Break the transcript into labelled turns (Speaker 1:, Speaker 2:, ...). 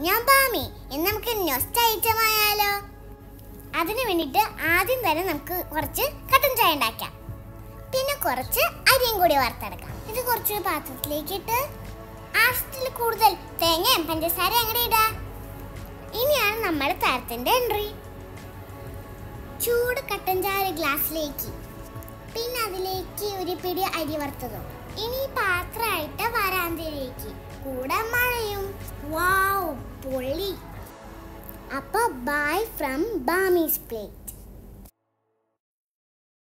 Speaker 1: ഞാൻ ബാമി ഇന്ന് നമുക്ക് നൊസ്റ്റ് ഐറ്റമായാലോ അതിന് വേണ്ടിയിട്ട് ആദ്യം തന്നെ നമുക്ക് കുറച്ച് കട്ടൻ ചായ ഉണ്ടാക്കാം പിന്നെ കുറച്ച് അരിയും കൂടി വറുത്തെടുക്കാം ഇത് കുറച്ച് പാത്രത്തിലേക്ക് ഇട്ട് ആവശ്യത്തിൽ കൂടുതൽ തേങ്ങയും പഞ്ചസാര അങ്ങനെ ഇടാ ഇനിയാണ് നമ്മുടെ താരത്തിന്റെ എൻട്രി ചൂട് കട്ടൻ ചായ ഒരു ഗ്ലാസ്സിലേക്ക് പിന്നെ അതിലേക്ക് ഒരു പിടി അരി വറുത്തതും ഇനി പാത്രമായിട്ട് വരാന്തയിലേക്ക് കൂടെ മഴയും വാവ് പൊളി അപ്പൊ ബൈ ഫ്രം ബാമീസ് പ്ലേ